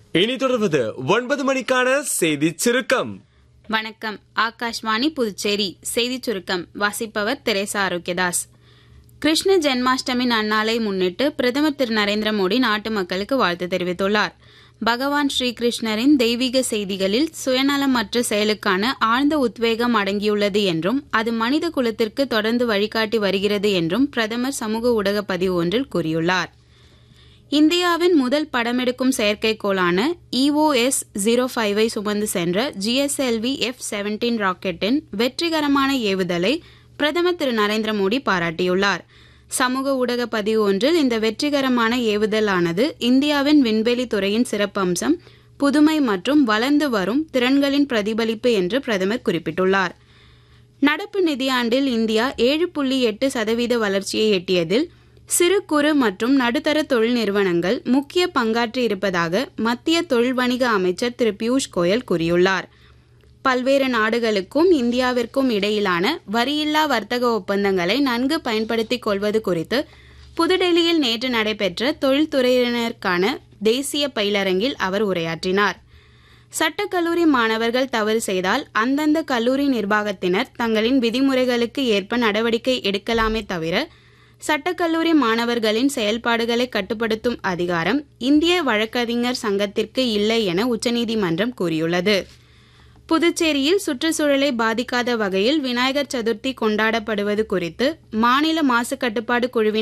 இனி தொடர்வது ஒன்பது மணிக்கான செய்தி சுருக்கம் வணக்கம் ஆகாஷ்வாணி புதுச்சேரி செய்திச் சுருக்கம் வாசிப்பவர் தெரேசா ஆரோக்கியதாஸ் கிருஷ்ண ஜென்மாஷ்டமி நன்னாளை முன்னிட்டு பிரதமர் திரு நரேந்திர மோடி நாட்டு மக்களுக்கு வாழ்த்து தெரிவித்துள்ளார் பகவான் ஸ்ரீகிருஷ்ணரின் தெய்வீக செய்திகளில் சுயநலமற்ற செயலுக்கான ஆழ்ந்த உத்வேகம் அடங்கியுள்ளது என்றும் அது மனித குலத்திற்கு தொடர்ந்து வழிகாட்டி வருகிறது என்றும் பிரதமர் சமூக ஊடக பதிவு ஒன்றில் கூறியுள்ளார் இந்தியாவின் முதல் படமெடுக்கும் செயற்கைக்கோளான இஓஎஸ் ஜீரோ ஃபைவை சுமந்து சென்ற ஜிஎஸ்எல்வி எஃப் செவன்டீன் ராக்கெட்டின் வெற்றிகரமான ஏவுதலை பிரதமர் திரு நரேந்திர மோடி பாராட்டியுள்ளார் சமூக ஊடக பதிவு ஒன்றில் இந்த வெற்றிகரமான ஏவுதலானது இந்தியாவின் விண்வெளி துறையின் சிறப்பம்சம் புதுமை மற்றும் வளர்ந்து வரும் திறன்களின் பிரதிபலிப்பு என்று பிரதமர் குறிப்பிட்டுள்ளார் நடப்பு நிதியாண்டில் இந்தியா ஏழு புள்ளி எட்டு சதவீத வளர்ச்சியை எட்டியதில் சிறு குறு மற்றும் நடுத்தர தொழில் நிறுவனங்கள் முக்கிய பங்காற்றி இருப்பதாக மத்திய தொழில் வணிக அமைச்சர் திரு பியூஷ் கோயல் கூறியுள்ளார் பல்வேறு நாடுகளுக்கும் இந்தியாவிற்கும் இடையிலான வரியில்லா வர்த்தக ஒப்பந்தங்களை நன்கு பயன்படுத்திக் கொள்வது குறித்து புதுடெல்லியில் நேற்று நடைபெற்ற தொழில்துறையினருக்கான தேசிய பயிலரங்கில் அவர் உரையாற்றினார் சட்டக்கல்லூரி மாணவர்கள் தவறு செய்தால் அந்தந்த கல்லூரி நிர்வாகத்தினர் தங்களின் விதிமுறைகளுக்கு ஏற்ப நடவடிக்கை எடுக்கலாமே தவிர சட்டக்கல்லூரி மாணவர்களின் செயல்பாடுகளை கட்டுப்படுத்தும் அதிகாரம் இந்திய வழக்கறிஞர் சங்கத்திற்கு இல்லை என உச்சநீதிமன்றம் கூறியுள்ளது புதுச்சேரியில் சுற்றுச்சூழலை பாதிக்காத வகையில் விநாயகர் சதுர்த்தி கொண்டாடப்படுவது குறித்து மாநில மாசு கட்டுப்பாடு குழுவின்